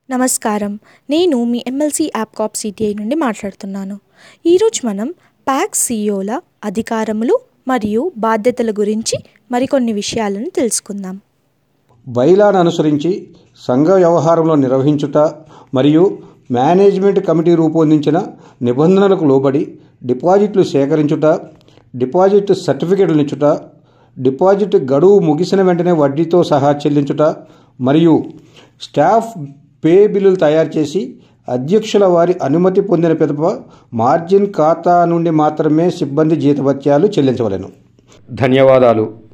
నమస్కారం నేను మీ ఎమ్మెల్సీ యాప్ కాప్ సిటిఐ నుండి మాట్లాడుతున్నాను ఈరోజు మనం ప్యాక్ సిఇఓల అధికారములు మరియు బాధ్యతల గురించి మరికొన్ని విషయాలను తెలుసుకుందాం బైలాను అనుసరించి సంఘ వ్యవహారంలో నిర్వహించుట మరియు మేనేజ్మెంట్ కమిటీ రూపొందించిన నిబంధనలకు లోబడి డిపాజిట్లు సేకరించుట డిపాజిట్ సర్టిఫికెట్లు ఇచ్చుట డిపాజిట్ గడువు ముగిసిన వెంటనే వడ్డీతో సహా చెల్లించుట మరియు స్టాఫ్ పే బిల్లులు తయారు చేసి అధ్యక్షుల వారి అనుమతి పొందిన పిదప మార్జిన్ ఖాతా నుండి మాత్రమే సిబ్బంది జీతభత్యాలు చెల్లించవలెను ధన్యవాదాలు